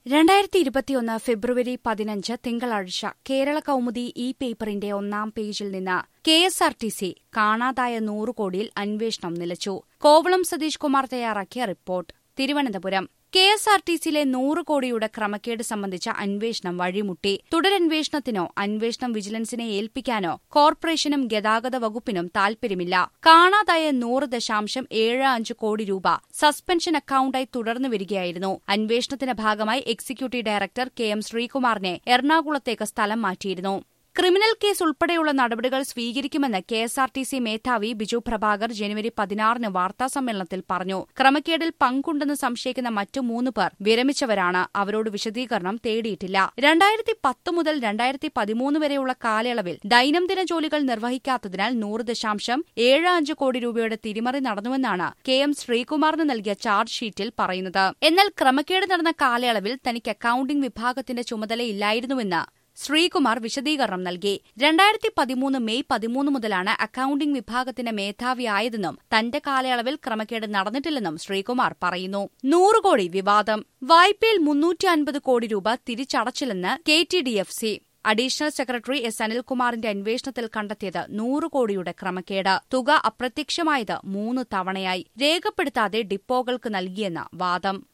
രണ്ടായിരത്തി ഇരുപത്തിയൊന്ന് ഫെബ്രുവരി പതിനഞ്ച് തിങ്കളാഴ്ച കേരള കൗമുദി ഇ പേപ്പറിന്റെ ഒന്നാം പേജിൽ നിന്ന് K S R T C കാണാതായ നൂറ് കോടിയിൽ അന്വേഷണം നിലച്ചു കോവളം സതീഷ് കുമാർ തയ്യാറാക്കിയ report Thiruvananthapuram K S R T സിയിലെ നൂറ് കോടിയുടെ ക്രമക്കേട് സംബന്ധിച്ച അന്വേഷണം വഴിമുട്ടി തുടരന്വേഷണത്തിനോ അന്വേഷണം വിജിലൻസിനെ ഏൽപ്പിക്കാനോ കോർപ്പറേഷനും ഗതാഗത വകുപ്പിനും താൽപര്യമില്ല കാണാതായ നൂറ് ദശാംശം ഏഴ് അഞ്ച് കോടി രൂപ സസ്പെൻഷൻ അക്കൌണ്ടായി തുടർന്നു വരികയായിരുന്നു അന്വേഷണത്തിന്റെ ഭാഗമായി എക്സിക്യൂട്ടീവ് ഡയറക്ടർ കെ എം ശ്രീകുമാറിനെ എറണാകുളത്തേക്ക് സ്ഥലം മാറ്റിയിരുന്നു ക്രിമിനൽ കേസ് ഉൾപ്പെടെയുള്ള നടപടികൾ സ്വീകരിക്കുമെന്ന് K S R T C മേധാവി ബിജു പ്രഭാകർ ജനുവരി പതിനാറിന് വാർത്താസമ്മേളനത്തിൽ പറഞ്ഞു ക്രമക്കേടിൽ പങ്കുണ്ടെന്ന് സംശയിക്കുന്ന മറ്റു മൂന്ന് പേർ വിരമിച്ചവരാണ് അവരോട് വിശദീകരണം തേടിയിട്ടില്ല രണ്ടായിരത്തി പത്ത് മുതൽ രണ്ടായിരത്തി പതിമൂന്ന് വരെയുള്ള കാലയളവിൽ ദൈനംദിന ജോലികൾ നിർവഹിക്കാത്തതിനാൽ നൂറ് ദശാംശം ഏഴ് അഞ്ച് കോടി രൂപയുടെ തിരിമറി നടന്നുവെന്നാണ് കെ എം ശ്രീകുമാറിന് നൽകിയ ചാർജ് ഷീറ്റിൽ പറയുന്നത് എന്നാൽ ക്രമക്കേട് നടന്ന കാലയളവിൽ തനിക്ക് അക്കൌണ്ടിംഗ് വിഭാഗത്തിന്റെ ചുമതലയില്ലായിരുന്നുവെന്ന് ശ്രീകുമാർ വിശദീകരണം നൽകി രണ്ടായിരത്തി പതിമൂന്ന് മെയ് പതിമൂന്ന് മുതലാണ് അക്കൌണ്ടിംഗ് വിഭാഗത്തിന്റെ മേധാവിയായതെന്നും തന്റെ കാലയളവിൽ ക്രമക്കേട് നടന്നിട്ടില്ലെന്നും ശ്രീകുമാർ പറയുന്നു നൂറ് കോടി വിവാദം വായ്പയിൽ മുന്നൂറ്റി അൻപത് കോടി രൂപ തിരിച്ചടച്ചില്ലെന്ന് K T D F C additional secretary S അനിൽകുമാറിന്റെ അന്വേഷണത്തിൽ കണ്ടെത്തിയത് നൂറ് കോടിയുടെ ക്രമക്കേട് തുക അപ്രത്യക്ഷമായത് മൂന്ന് തവണയായി രേഖപ്പെടുത്താതെ ഡിപ്പോകൾക്ക് നൽകിയെന്ന വാദം